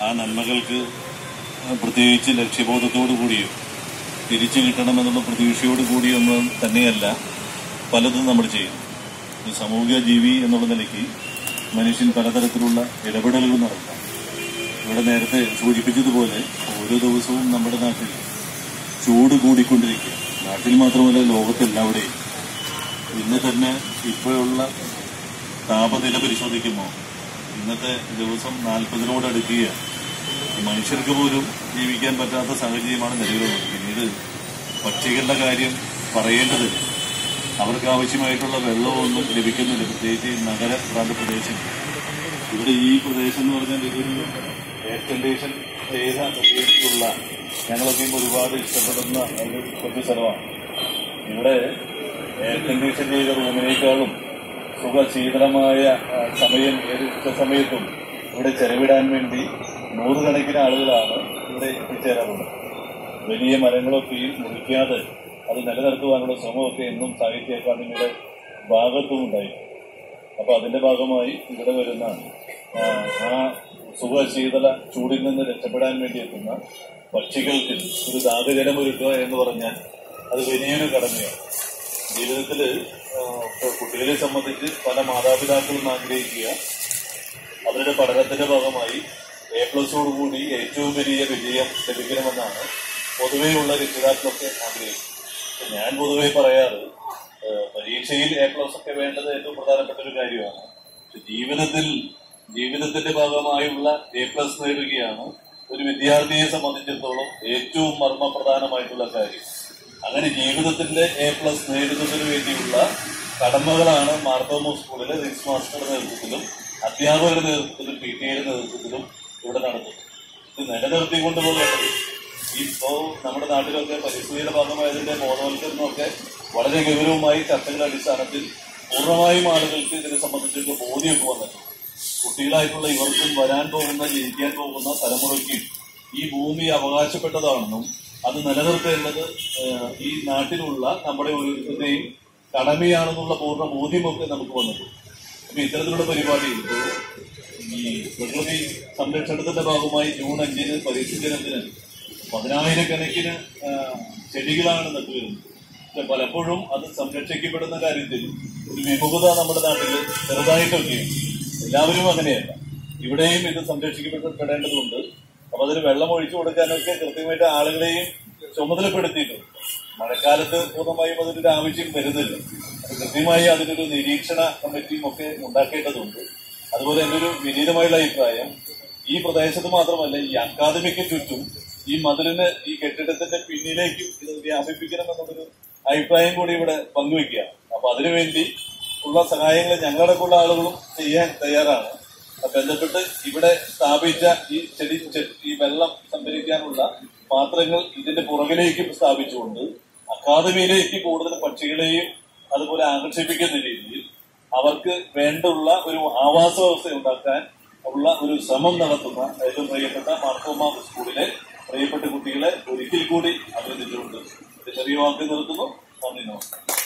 ആ നന്മകൾക്ക് പ്രത്യേകിച്ച് ലക്ഷ്യബോധത്തോടു കൂടിയോ തിരിച്ചു കിട്ടണമെന്നുള്ള പ്രതീക്ഷയോട് കൂടിയൊന്നും തന്നെയല്ല പലതും നമ്മൾ ചെയ്യുന്നു ഒരു സാമൂഹിക ജീവി എന്നുള്ള നിലയ്ക്ക് മനുഷ്യൻ പലതരത്തിലുള്ള ഇടപെടലുകൾ നടത്താം ഇവിടെ നേരത്തെ സൂചിപ്പിച്ചതുപോലെ ഓരോ ദിവസവും നമ്മുടെ നാട്ടിൽ ചൂട് കൂടിക്കൊണ്ടിരിക്കുക നാട്ടിൽ മാത്രമല്ല ലോകത്തെല്ലാവിടെയും ഇന്ന് തന്നെ ഇപ്പോഴുള്ള താപനില പരിശോധിക്കുമ്പോൾ ഇന്നത്തെ ദിവസം നാൽപ്പതിനോട് അടുക്കുകയാണ് മനുഷ്യർക്ക് പോലും ജീവിക്കാൻ പറ്റാത്ത സാഹചര്യമാണ് നിലവിലുള്ളത് പിന്നീട് പക്ഷികളുടെ കാര്യം പറയേണ്ടതില്ല അവർക്ക് ആവശ്യമായിട്ടുള്ള വെള്ളമൊന്നും ലഭിക്കുന്നില്ല പ്രത്യേകിച്ച് ഈ നഗര പ്രാന്ത പ്രദേശം ഇവിടെ ഈ പ്രദേശം എന്ന് പറഞ്ഞാൽ ഇതൊരു എയർ കണ്ടീഷൻ ചെയ്ത പ്രദേശത്തുള്ള ഞങ്ങളൊക്കെയും ഒരുപാട് ഇഷ്ടപ്പെടുന്ന ഒരു കൊച്ചു സ്ഥലമാണ് ഇവിടെ എയർ കണ്ടീഷൻ ചെയ്ത റൂമിനേക്കാളും സുഖശീതളമായ ആ, സമയം ഏത് ഉച്ച സമയത്തും ഇവിടെ ചെലവിടാൻ വേണ്ടി നൂറുകണക്കിന് ആളുകളാണ് ഇവിടെ എത്തിച്ചേരാറുള്ളത് വലിയ മരങ്ങളൊക്കെയും മുറിക്കാതെ അത് നിലനിർത്തുവാനുള്ള ശ്രമമൊക്കെ എന്നും സാഹിത്യ അക്കാദമിയുടെ ഭാഗത്തും ഉണ്ടായിരുന്നു അപ്പൊ അതിന്റെ ഭാഗമായി ഇവിടെ വരുന്ന ആ, ആ സുഖശീതള ചൂടിൽ നിന്ന് രക്ഷപ്പെടാൻ വേണ്ടി എത്തുന്ന പക്ഷികൾക്ക് ഒരു ദാഹജലം ഒരുക്കുക എന്ന് പറഞ്ഞാൽ അത് വലിയൊരു കടമയാണ് ജീവിതത്തില് ആ, ഇപ്പൊ കുട്ടികളെ സംബന്ധിച്ച് പല മാതാപിതാക്കളും ആഗ്രഹിക്കുക അവരുടെ പഠനത്തിന്റെ ഭാഗമായി എ പ്ലസോടുകൂടി ഏറ്റവും വലിയ വിജയം ലഭിക്കണമെന്നാണ് പൊതുവെയുള്ള രക്ഷിതാക്കളൊക്കെ ആഗ്രഹിക്കുന്നത് പക്ഷെ ഞാൻ പൊതുവെ പറയാറ് ഏഹ് പരീക്ഷയിൽ എ പ്ലസ് ഒക്കെ വേണ്ടത് ഏറ്റവും പ്രധാനപ്പെട്ട ഒരു കാര്യമാണ് പക്ഷെ ജീവിതത്തിൽ ജീവിതത്തിന്റെ ഭാഗമായുള്ള എ പ്ലസ് നേടുകയാണ് ഒരു വിദ്യാർത്ഥിയെ സംബന്ധിച്ചിടത്തോളം ഏറ്റവും മർമ്മപ്രധാനമായിട്ടുള്ള കാര്യം അങ്ങനെ ജീവിതത്തിന്റെ എ പ്ലസ് നേടുന്നതിന് വേണ്ടിയുള്ള കടമകളാണ് മാർത്തോമോ സ്കൂളിലെ റിസ് മാസ്റ്ററുടെ നേതൃത്വത്തിലും അധ്യാപകരുടെ നേതൃത്വത്തിലും പി ടി എയുടെ നേതൃത്വത്തിലും ഇവിടെ നടത്തുന്നത് ഇത് നിലനിർത്തിക്കൊണ്ട് പോകേണ്ടത് ഇപ്പോ നമ്മുടെ നാട്ടിലൊക്കെ പരിസ്ഥിതിയുടെ ഭാഗമായതിന്റെ ബോധവൽക്കരണമൊക്കെ വളരെ ഗൗരവമായി ചർച്ചകളുടെ അടിസ്ഥാനത്തിൽ പൂർണ്ണമായും ആളുകൾക്ക് ഇതിനെ സംബന്ധിച്ചൊക്കെ ബോധ്യമൊക്കെ വന്നിട്ടുണ്ട് കുട്ടികളായിട്ടുള്ള ഇവർക്കും വരാൻ പോകുന്ന ജനിക്കാൻ പോകുന്ന തലമുറയ്ക്കും ഈ ഭൂമി അവകാശപ്പെട്ടതാണെന്നും അത് നിലനിർത്തേണ്ടത് ഏഹ്, ഈ നാട്ടിലുള്ള നമ്മുടെ ഓരോരുത്തരുടെയും കടമയാണെന്നുള്ള പൂർണ്ണ ബോധ്യമൊക്കെ നമുക്ക് വന്നിട്ടുണ്ട് അപ്പൊ ഇത്തരത്തിലുള്ള പരിപാടിയിൽ ഇപ്പോ ഈ പ്രകൃതി സംരക്ഷണത്തിന്റെ ഭാഗമായി ജൂൺ അഞ്ചിന് പരിസ്ഥിതി ദിനത്തിന് പതിനായിരക്കണക്കിന് ആ, ചെടികളാണ് നട്ടുവരുന്നത് പക്ഷെ പലപ്പോഴും അത് സംരക്ഷിക്കപ്പെടുന്ന കാര്യത്തിൽ ഒരു വിമുഖത നമ്മുടെ നാട്ടിൽ ചെറുതായിട്ടൊക്കെ എല്ലാവരും അങ്ങനെയല്ല ഇവിടെയും ഇത് സംരക്ഷിക്കപ്പെടേണ്ടതുണ്ട് അപ്പൊ അതിന് വെള്ളം ഒഴിച്ചു കൊടുക്കാനൊക്കെ കൃത്യമായിട്ട് ആളുകളെയും ചുമതലപ്പെടുത്തിയിട്ടുണ്ട് മഴക്കാലത്ത് പൂർണ്ണമായും അതിനൊരു ആവശ്യം വരുന്നില്ല അത് കൃത്യമായി അതിനൊരു നിരീക്ഷണ കമ്മിറ്റിയും ഒക്കെ ഉണ്ടാക്കേണ്ടതുണ്ട് അതുപോലെ എൻ്റെ ഒരു വിനീതമായുള്ള അഭിപ്രായം ഈ പ്രദേശത്ത് മാത്രമല്ല ഈ അക്കാദമിക്ക് ചുറ്റും ഈ മതിലിന് ഈ കെട്ടിടത്തിന്റെ പിന്നിലേക്കും ഇത് വ്യാപിപ്പിക്കണം എന്നുള്ളൊരു അഭിപ്രായം കൂടി ഇവിടെ പങ്കുവെക്കുക അപ്പൊ അതിനുവേണ്ടി ഉള്ള സഹായങ്ങൾ ഞങ്ങളടക്കമുള്ള ആളുകളും ചെയ്യാൻ തയ്യാറാണ് അപ്പൊ ബന്ധപ്പെട്ട് ഇവിടെ സ്ഥാപിച്ച ഈ ചെടി ചെ- ഈ വെള്ളം സംഭരിക്കാനുള്ള പാത്രങ്ങൾ ഇതിന്റെ പുറകിലേക്കും സ്ഥാപിച്ചുകൊണ്ട് അക്കാദമിയിലേക്ക് കൂടുതൽ പക്ഷികളെയും അതുപോലെ ആകർഷിപ്പിക്കുന്ന രീതിയിൽ അവർക്ക് വേണ്ടുള്ള ഒരു ആവാസ വ്യവസ്ഥ ഉണ്ടാക്കാൻ ഉള്ള ഒരു ശ്രമം നടത്തുന്ന ഏറ്റവും പ്രിയപ്പെട്ട മാർത്തോമ സ്കൂളിലെ പ്രിയപ്പെട്ട കുട്ടികളെ ഒരിക്കൽ കൂടി അഭിനന്ദിച്ചുകൊണ്ട് ഇത് ചെറിയ വാക്ക് നിർത്തുന്നു നന്ദി നമസ്കാരം